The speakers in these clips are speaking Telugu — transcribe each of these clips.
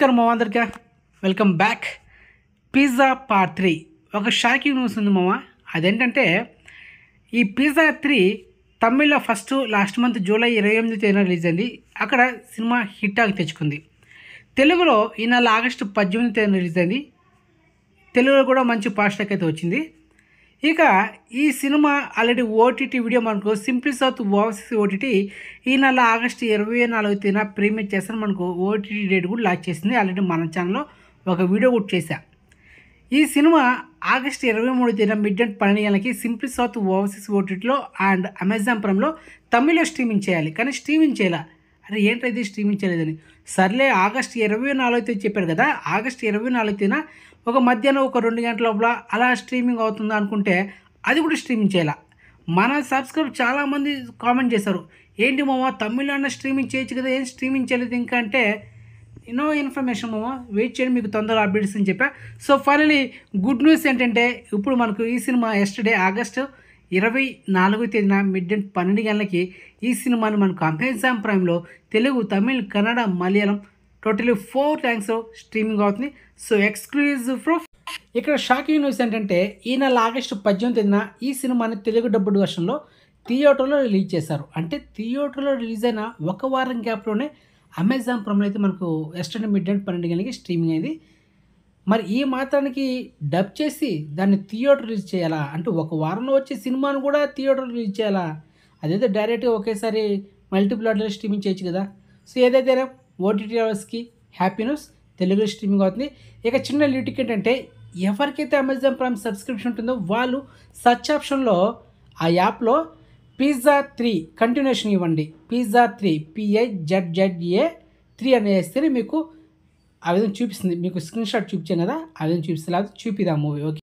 నమస్కారం మామ అందరికీ welcome back pizza part three ఒక షాకింగ్ న్యూస్ ఉంది మామ అదేంటంటే ఈ పిజ్జా త్రీ తమిళ్లో ఫస్ట్ లాస్ట్ మంత్ జూలై ఇరవై ఎనిమిది తేదీన రిలీజ్ అయింది అక్కడ సినిమా హిట్ ఆగి తెచ్చుకుంది తెలుగులో ఈ నెల ఆగస్టు పద్దెనిమిది తేదీన రిలీజ్ అయింది తెలుగులో కూడా మంచి పాస్టక్ అయితే వచ్చింది ఇక ఈ సినిమా ఆల్రెడీ ఓటీటీ వీడియో మనకు సింప్లీ సౌత్ ఓవర్సీస్ ఓటీటీ ఈ నెల ఆగస్టు ఇరవై నాలుగు తేదీన ప్రీమియర్ చేస్తాను మనకు ఓటీటీ డేట్ కూడా లాక్ చేసింది ఆల్రెడీ మన ఛానల్లో ఒక వీడియో కూడా చేశా ఈ సినిమా ఆగస్టు ఇరవై మూడు తేదీన మిడ్ నైట్ పన్నెండు గంటలకి సింప్లీ సౌత్ ఓవర్సీస్ ఓటీటీలో అండ్ అమెజాన్ ప్రైమ్లో తమిళ్లో స్ట్రీమింగ్ చేయాలి కానీ స్ట్రీమింగ్ చేయాల అరే ఏంటది స్ట్రీమింగ్ చేయలేదని సర్లే ఆగస్టు ఇరవై నాలుగు తేదీ చెప్పారు కదా ఆగస్టు ఇరవై నాలుగు తేదీన ఒక మధ్యాహ్నం ఒక రెండు గంటల లోపల అలా స్ట్రీమింగ్ అవుతుంది అనుకుంటే అది కూడా స్ట్రీమింగ్ చేయాల మన సబ్స్క్రైబ్ చాలామంది కామెంట్ చేశారు ఏంటి మామ తమిళ అన్న స్ట్రీమింగ్ చేయొచ్చు కదా ఏం స్ట్రీమింగ్ చేయలేదు ఇంకా అంటే నో ఇన్ఫర్మేషన్ మామ వెయిట్ చేయండి మీకు తొందరగా అప్డేట్స్ అని చెప్పా సో ఫైనలీ గుడ్ న్యూస్ ఏంటంటే ఇప్పుడు మనకు ఈ సినిమా ఎస్టర్డే ఆగస్టు ఇరవై నాలుగో తేదీన మిడ్ నైట్ పన్నెండు గంటలకి ఈ సినిమాని మనకు అమెజాన్ ప్రైమ్లో Telugu Tamil Kannada Malayalam totally four times streaming అవుతుంది సో ఎక్స్క్లూజివ్ ప్రూఫ్ ఇక్కడ షాకింగ్ న్యూస్ ఏంటంటే ఈ నెల ఆగస్టు పద్దెనిమిది తేదీన ఈ సినిమాని తెలుగు డబ్బుడ్ వర్షన్లో థియేటర్లో రిలీజ్ చేశారు అంటే థియేటర్లో రిలీజ్ అయిన ఒక వారం గ్యాప్లోనే అమెజాన్ ప్రైమ్లో అయితే మనకు ఎస్టర్డే మిడ్ నైట్ పన్నెండు గంటలకి స్ట్రీమింగ్ అయింది మరి ఈ మాత్రానికి డబ్ చేసి దాన్ని థియేటర్ రిలీజ్ చేయాలా అంటే ఒక వారంలో వచ్చే సినిమాను కూడా థియేటర్ రిలీజ్ చేయాలా అదైతే డైరెక్ట్గా ఒకేసారి మల్టిపుల్ ఆర్డర్ స్ట్రీమింగ్ చేయొచ్చు కదా సో ఏదైతే ఓటీటీ అవర్స్కి హ్యాపీ న్యూస్ తెలుగులో స్ట్రీమింగ్ అవుతుంది ఇక చిన్న లిటిక్ ఏంటంటే ఎవరికైతే అమెజాన్ ప్రైమ్ సబ్స్క్రిప్షన్ ఉంటుందో వాళ్ళు సర్చ్ ఆప్షన్లో ఆ యాప్లో పిజ్జా త్రీ కంటిన్యూషన్ ఇవ్వండి pizza three P I Z Z A three అని వేస్తేనే మీకు ఆ విధంగా చూపిస్తుంది మీకు స్క్రీన్ షాట్ చూపించాం కదా ఆ విధంగా చూపిస్తుంది లేకపోతే చూపిదా movie okay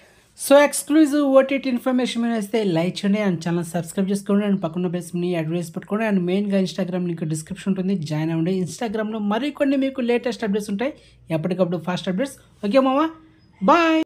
so exclusive OTT information మీద వస్తే లైక్ చేయండి అండ్ ఛానల్ సబ్స్క్రైబ్ చేసుకోండి అండ్ పక్కన బెస్ని అడ్వైస్ పెట్టుకోండి అండ్ మెయిన్గా ఇన్స్టాగ్రామ్ లింక్ డిస్క్రిప్షన్ ఉంటుంది జాయిన్ అవ్వండి ఇన్స్టాగ్రామ్లో మరికొన్ని మీకు లేటెస్ట్ అప్డేట్స్ ఉంటాయి ఎప్పటికప్పుడు ఫాస్ట్ అప్డేట్స్ ఓకే మామా బాయ్